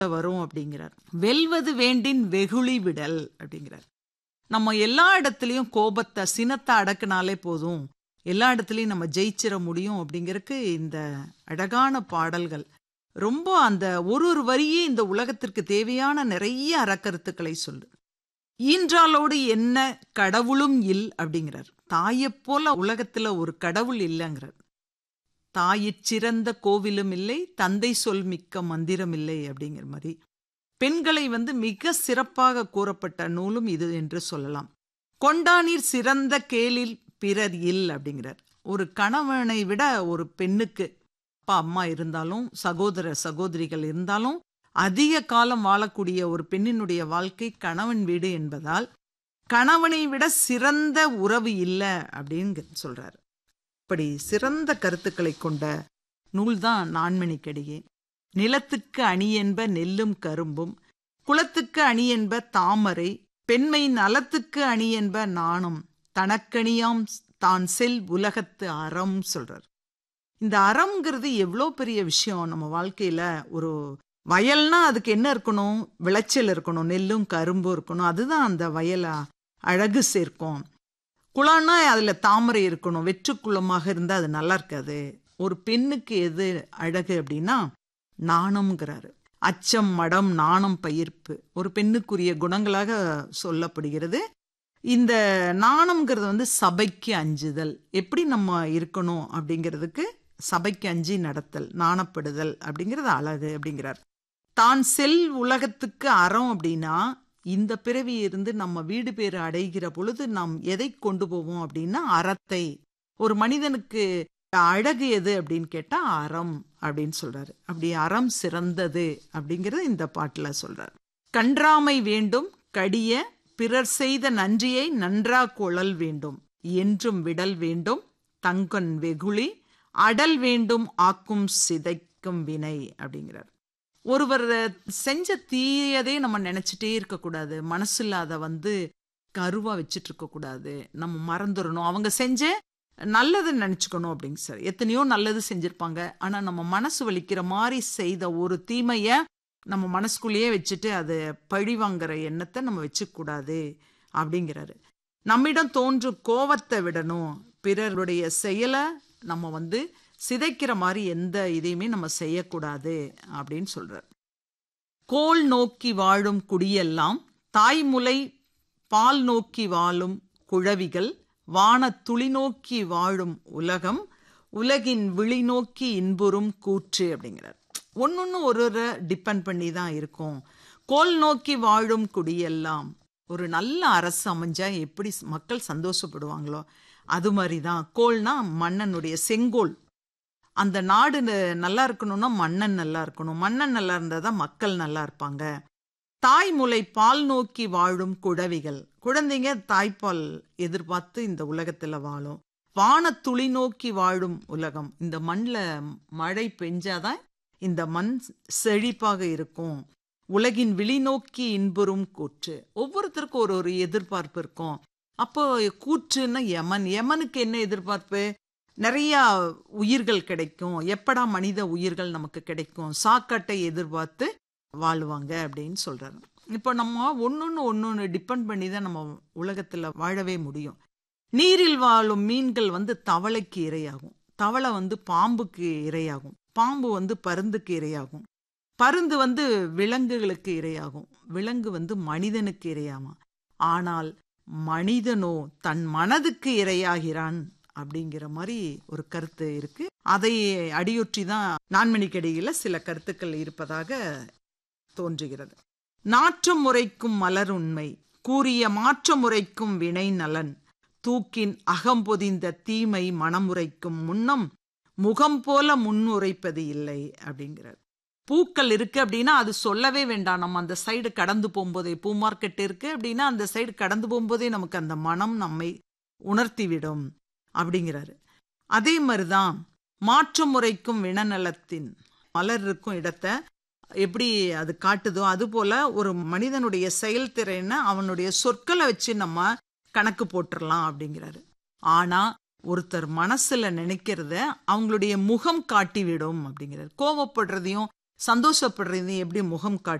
வரும் அப்படிங்கிறார் வெல்வது வேண்டின் வெகுளி விடல் அப்படிங்கிறார் நம்ம எல்லா இடத்துலையும் கோபத்தை சினத்தை அடக்குனாலே போதும் எல்லா இடத்துலையும் நம்ம ஜெயிச்சிட முடியும் அப்படிங்கறதுக்கு இந்த அழகான பாடல்கள் ரொம்ப அந்த ஒரு ஒரு வரியே இந்த உலகத்திற்கு தேவையான நிறைய அறக்கருத்துக்களை சொல்லு ஈன்றாலோடு என்ன கடவுளும் இல் அப்படிங்கிறார் தாயைப் போல உலகத்துல ஒரு கடவுள் இல்லைங்கிறார் தாயிற் சிறந்த கோவிலும் இல்லை தந்தை சொல் மிக்க மந்திரம் இல்லை அப்படிங்கிற மாதிரி பெண்களை வந்து மிக சிறப்பாக கூறப்பட்ட நூலும் இது என்று சொல்லலாம் கொண்டானீர் சிறந்த கேளில் பிறர் இல் அப்படிங்கிறார் ஒரு கணவனை விட ஒரு பெண்ணுக்கு அப்பா அம்மா இருந்தாலும் சகோதர சகோதரிகள் இருந்தாலும் அதிக காலம் வாழக்கூடிய ஒரு பெண்ணினுடைய வாழ்க்கை கணவன் வீடு என்பதால் கணவனை விட சிறந்த உறவு இல்லை அப்படின்னு சொல்றாரு இப்படி சிறந்த கருத்துக்களை கொண்ட நூல்தான் நான்மணிக்கடிகை நிலத்துக்கு அணி என்ப நெல்லும் கரும்பும் குளத்துக்கு அணி என்ப தாமரை பெண்மை நலத்துக்கு அணி என்ப நாணம் தனக்கணியாம் தான் செல் உலகத்து அறம் சொல்றார் இந்த அறம்ங்கிறது எவ்வளோ பெரிய விஷயம் நம்ம வாழ்க்கையில ஒரு வயல்னா அதுக்கு என்ன இருக்கணும் விளைச்சல் இருக்கணும் நெல்லும் கரும்பும் இருக்கணும் அதுதான் அந்த வயலை அழகு சேர்க்கும் குளம்னா அதுல தாமரை இருக்கணும் வெற்று குளமாக இருந்தா அது நல்லா இருக்காது ஒரு பெண்ணுக்கு எது அழகு அப்படின்னா நாணம்ங்கிறாரு அச்சம் மடம் நாணம் பயிர்ப்பு ஒரு பெண்ணுக்குரிய குணங்களாக சொல்லப்படுகிறது இந்த நாணம்ங்கிறது வந்து சபைக்கு அஞ்சுதல் எப்படி நம்ம இருக்கணும் அப்படிங்கிறதுக்கு சபைக்கு அஞ்சி நடத்தல் நாணப்படுதல் அப்படிங்கிறது அழகு அப்படிங்கிறார் தான் செல் உலகத்துக்கு அறம் அப்படின்னா இந்த பிறவி இருந்து நம்ம வீடு பேர் அடைகிற பொழுது நாம் எதை கொண்டு போவோம் அப்படின்னா அறத்தை ஒரு மனிதனுக்கு அழகு எது அப்படின்னு கேட்டா அறம் அப்படின்னு சொல்றாரு அப்படி அறம் சிறந்தது அப்படிங்கறது இந்த பாட்டுல சொல்றாரு கன்றாமை வேண்டும் கடிய பிறர் செய்த நன்றியை நன்றா கொழல் வேண்டும் என்றும் விடல் வேண்டும் தங்கன் வெகுளி அடல் வேண்டும் ஆக்கும் சிதைக்கும் வினை அப்படிங்கிறார் ஒருவர் செஞ்ச தீயதே நம்ம நினைச்சிட்டே இருக்கக்கூடாது மனசுல அதை வந்து கருவா வச்சுட்டு இருக்க கூடாது நம்ம மறந்துடணும் அவங்க செஞ்ச நல்லது நினைச்சுக்கணும் அப்படிங்க சார் எத்தனையோ நல்லது செஞ்சிருப்பாங்க ஆனா நம்ம மனசு வலிக்கிற மாதிரி செய்த ஒரு தீமைய நம்ம மனசுக்குள்ளேயே வச்சுட்டு அது பழி வாங்குற எண்ணத்தை நம்ம வச்சுக்க கூடாது அப்படிங்கிறாரு நம்மிடம் தோன்றும் கோவத்தை விடணும் பிறருடைய செயலை நம்ம வந்து சிதைக்கிற மாதிரி எந்த இதையுமே நம்ம செய்யக்கூடாது அப்படின்னு சொல்றார் கோல் நோக்கி வாழும் குடியெல்லாம் தாய்முலை பால் நோக்கி வாழும் குழவிகள் வான துளி நோக்கி வாழும் உலகம் உலகின் விழி நோக்கி இன்புறும் கூற்று அப்படிங்கிறார் ஒன்னொன்னு ஒரு ஒரு டிபெண்ட் பண்ணி தான் இருக்கும் கோல் நோக்கி வாழும் குடியெல்லாம் ஒரு நல்ல அரசு அமைஞ்சா எப்படி மக்கள் சந்தோஷப்படுவாங்களோ அது மாதிரி தான் கோல்னா மன்னனுடைய செங்கோல் அந்த நாடு நல்லா இருக்கணும்னா மன்னன் நல்லா இருக்கணும் மன்னன் நல்லா இருந்தால் தான் மக்கள் நல்லா இருப்பாங்க தாய்முலை பால் நோக்கி வாழும் குழவிகள் குழந்தைங்க தாய்ப்பால் எதிர்பார்த்து இந்த உலகத்துல வாழும் வான துளி நோக்கி வாழும் உலகம் இந்த மண்ணில் மழை பெஞ்சாதான் இந்த மண் செழிப்பாக இருக்கும் உலகின் விழி நோக்கி இன்புறும் கூற்று ஒவ்வொருத்தருக்கும் ஒரு ஒரு எதிர்பார்ப்பு இருக்கும் அப்போ கூற்றுன்னா யமன் யமனுக்கு என்ன எதிர்பார்ப்பு நிறைய உயிர்கள் கிடைக்கும் எப்படா மனித உயிர்கள் நமக்கு கிடைக்கும் சாக்காட்டை எதிர்பார்த்து வாழ்வாங்க அப்படின்னு சொல்றாரு இப்போ நம்ம ஒன்னொன்னு ஒன்னொன்னு டிபெண்ட் பண்ணி தான் நம்ம உலகத்துல வாழவே முடியும் நீரில் வாழும் மீன்கள் வந்து தவளைக்கு இரையாகும் தவளை வந்து பாம்புக்கு இரையாகும் பாம்பு வந்து பருந்துக்கு இரையாகும் பருந்து வந்து விலங்குகளுக்கு இரையாகும் விலங்கு வந்து மனிதனுக்கு இரையாகும் ஆனால் மனிதனோ தன் மனதுக்கு இரையாகிறான் அப்படிங்கிற மாதிரி ஒரு கருத்து இருக்கு அதை அடியொற்றி தான் நான்மணிக்கடியில் சில கருத்துக்கள் இருப்பதாக தோன்றுகிறது நாற்றம் முறைக்கும் மலர் உண்மை கூறிய மாற்ற முறைக்கும் வினை நலன் தூக்கின் அகம்பொதிந்த தீமை மனமுறைக்கும் முன்னம் முகம் போல முன்னுரைப்பது இல்லை அப்படிங்கிறார் பூக்கள் இருக்கு அப்படின்னா அது சொல்லவே வேண்டாம் நம்ம அந்த சைடு கடந்து போகும்போதே பூ மார்க்கெட் இருக்கு அப்படின்னா அந்த சைடு கடந்து போகும்போதே நமக்கு அந்த மனம் நம்மை உணர்த்திவிடும் அப்படிங்கிறாரு அதே மாதிரிதான் மாற்று முறைக்கும் வினநலத்தின் மலர் இருக்கும் இடத்த எப்படி அது காட்டுதோ அது போல ஒரு மனிதனுடைய செயல்திறனை அவனுடைய சொற்களை வச்சு நம்ம கணக்கு போட்டுடலாம் அப்படிங்கிறாரு ஆனா ஒருத்தர் மனசுல நினைக்கிறத அவங்களுடைய முகம் காட்டிவிடும் அப்படிங்கிறார் கோவப்படுறதையும் சந்தோஷப்படுறது எப்படி முகம் காட்டு